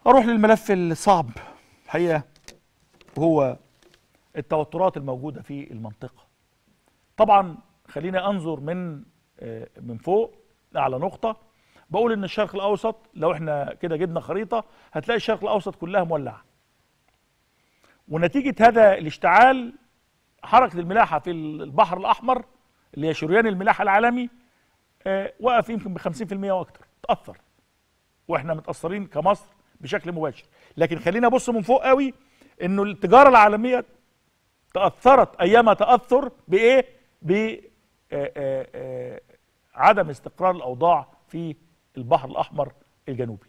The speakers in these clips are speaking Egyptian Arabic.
اروح للملف الصعب الحقيقه وهو التوترات الموجوده في المنطقه طبعا خلينا انظر من آه، من فوق لاعلى نقطه بقول ان الشرق الاوسط لو احنا كده جبنا خريطه هتلاقي الشرق الاوسط كلها مولعه ونتيجه هذا الاشتعال حركه الملاحه في البحر الاحمر اللي هي شريان الملاحه العالمي آه، وقف يمكن ب 50% واكتر تاثر واحنا متاثرين كمصر بشكل مباشر لكن خلينا ابص من فوق قوي انه التجاره العالميه تاثرت ايما تاثر بايه ب آه، آه، آه، عدم استقرار الاوضاع في البحر الاحمر الجنوبي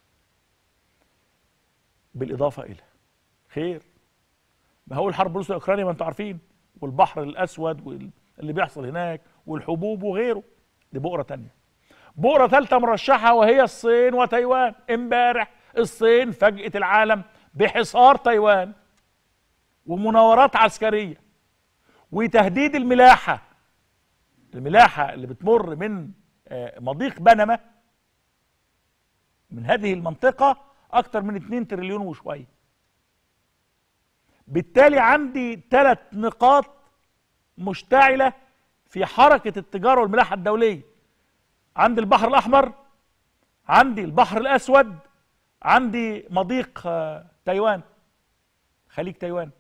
بالاضافه الى خير ما هو الحرب روسيا اوكرانيا ما انتم عارفين والبحر الاسود واللي بيحصل هناك والحبوب وغيره دي بؤره تانية بؤره ثالثه مرشحه وهي الصين وتايوان امبارح الصين فاجئت العالم بحصار تايوان ومناورات عسكريه وتهديد الملاحه الملاحه اللي بتمر من آه، مضيق بنما من هذه المنطقه اكثر من 2 تريليون وشويه بالتالي عندي ثلاث نقاط مشتعله في حركه التجاره والملاحه الدوليه عندي البحر الاحمر عندي البحر الاسود عندي مضيق آه، تايوان خليج تايوان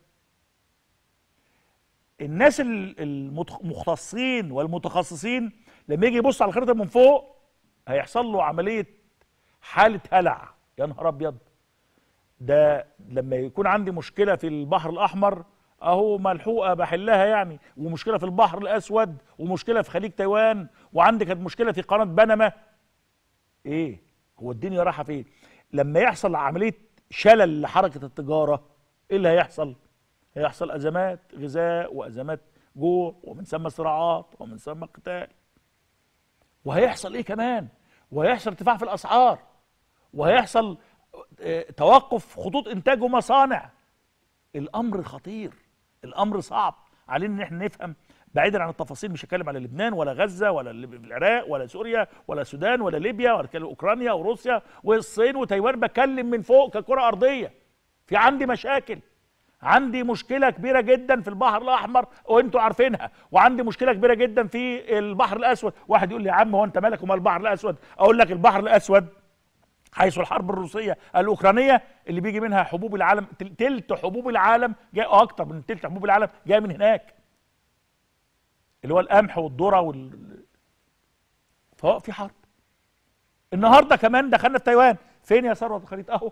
الناس ال- المتخ- المختصين والمتخصصين لما يجي يبص على الخريطه من فوق هيحصل له عمليه حاله هلع يا نهار ابيض ده لما يكون عندي مشكله في البحر الاحمر اهو ملحوقه بحلها يعني ومشكله في البحر الاسود ومشكله في خليج تايوان وعندي كانت مشكله في قناه بنما ايه هو الدنيا رايحه فين لما يحصل عمليه شلل لحركه التجاره ايه اللي هيحصل هيحصل ازمات غذاء وازمات جوع ومن ثم صراعات ومن ثم قتال وهيحصل ايه كمان وهيحصل ارتفاع في الاسعار وهيحصل آه، توقف خطوط انتاج ومصانع الامر خطير الامر صعب علينا ان احنا نفهم بعيدا عن التفاصيل مش هتكلم على لبنان ولا غزه ولا ال- العراق ولا سوريا ولا السودان ولا ليبيا ولا كلام اوكرانيا وروسيا والصين وتايوان بكلم من فوق ككره ارضيه في عندي مشاكل عندي مشكلة كبيرة جدا في البحر الأحمر وأنتوا عارفينها وعندي مشكلة كبيرة جدا في البحر الأسود واحد يقول لي يا عم هو أنت مالك ومال البحر الأسود أقول لك البحر الأسود حيث الحرب الروسية الأوكرانية اللي بيجي منها حبوب العالم تل- تلت حبوب العالم جاي أو أكتر من تلت حبوب العالم جاية من هناك اللي هو القمح والذرة وال فهو في حرب النهارده كمان دخلنا في تايوان فين يا ثروت الخريطة أهو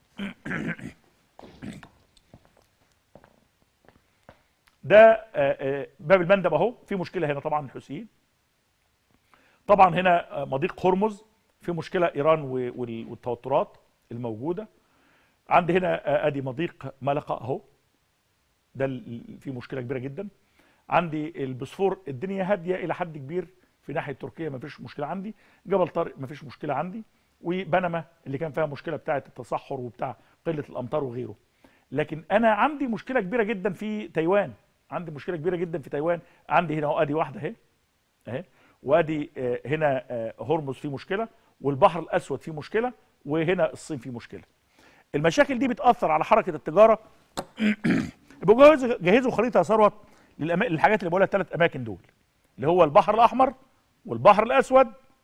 ده آه، آه، باب المندب اهو في مشكله هنا طبعا الحوثيين طبعا هنا آه، مضيق هرمز في مشكله ايران و- وال- والتوترات الموجوده عندي هنا آه، ادي مضيق ملقا اهو ده ال- في مشكله كبيره جدا عندي البوسفور الدنيا هاديه الى حد كبير في ناحيه تركيا ما فيش مشكله عندي جبل طارق ما فيش مشكله عندي وبنما اللي كان فيها مشكله بتاعه التصحر وبتاع قله الامطار وغيره لكن انا عندي مشكله كبيره جدا في تايوان عندي مشكله كبيره جدا في تايوان عندي هنا اهو ادي واحده اهي اهي وادي آه، هنا آه، هرمز فيه مشكله والبحر الاسود فيه مشكله وهنا الصين فيه مشكله المشاكل دي بتاثر على حركه التجاره يبقوا جهزوا جهزوا خريطه يا ثروت للأما- للحاجات اللي بقولها الثلاث اماكن دول اللي هو البحر الاحمر والبحر الاسود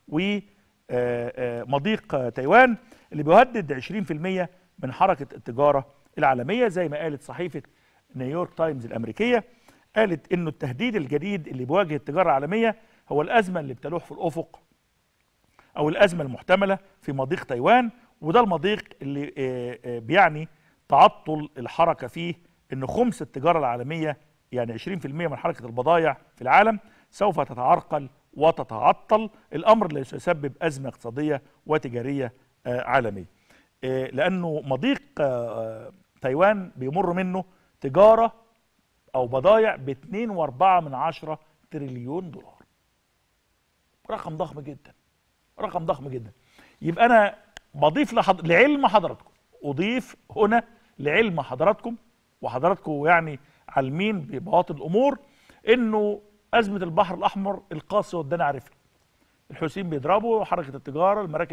ومضيق تايوان اللي بيهدد 20% من حركه التجاره العالميه زي ما قالت صحيفه نيويورك تايمز الامريكيه قالت انه التهديد الجديد اللي بيواجه التجاره العالميه هو الازمه اللي بتلوح في الافق او الازمه المحتمله في مضيق تايوان وده المضيق اللي آه، آه، بيعني تعطل الحركه فيه ان خمس التجاره العالميه يعني 20% من حركه البضائع في العالم سوف تتعرقل وتتعطل الامر اللي سيسبب ازمه اقتصاديه وتجاريه آه، عالميه آه، لانه مضيق آه، تايوان بيمر منه تجاره او بضائع ب 2.4 من عشرة تريليون دولار رقم ضخم جدا رقم ضخم جدا يبقى انا بضيف لحض... لعلم حضراتكم اضيف هنا لعلم حضراتكم وحضراتكم يعني عالمين ببواطن الامور انه ازمه البحر الاحمر القاسي والدنا عارفها الحوثيين بيضربوا حركه التجاره المراكب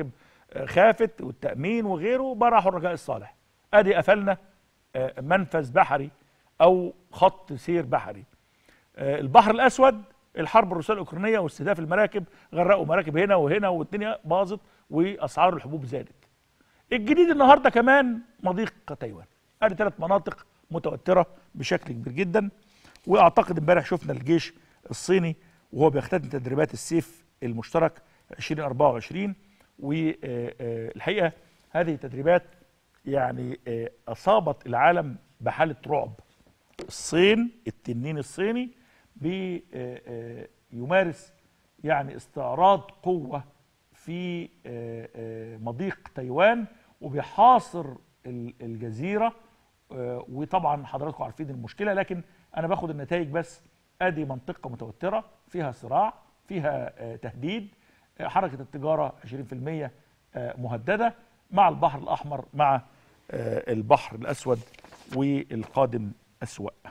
آه، خافت والتامين وغيره بقى راحوا الرجاء الصالح ادي قفلنا آه، منفذ بحري او خط سير بحري آه، البحر الاسود الحرب الروسيه الاوكرانيه واستهداف المراكب غرقوا مراكب هنا وهنا والدنيا باظت واسعار الحبوب زادت الجديد النهارده كمان مضيق تايوان ادي ثلاث مناطق متوتره بشكل كبير جدا واعتقد امبارح شفنا الجيش الصيني وهو بيختتم تدريبات السيف المشترك 2024 والحقيقه هذه التدريبات يعني آه، اصابت العالم بحاله رعب الصين التنين الصيني بي- آه، آه، يمارس يعني استعراض قوه في آه، آه، مضيق تايوان وبيحاصر ال- الجزيره آه، وطبعا حضراتكم عارفين المشكله لكن انا باخد النتائج بس ادي منطقه متوتره فيها صراع فيها آه، تهديد آه، حركه التجاره 20% آه، مهدده مع البحر الاحمر مع آه، البحر الاسود والقادم اسوا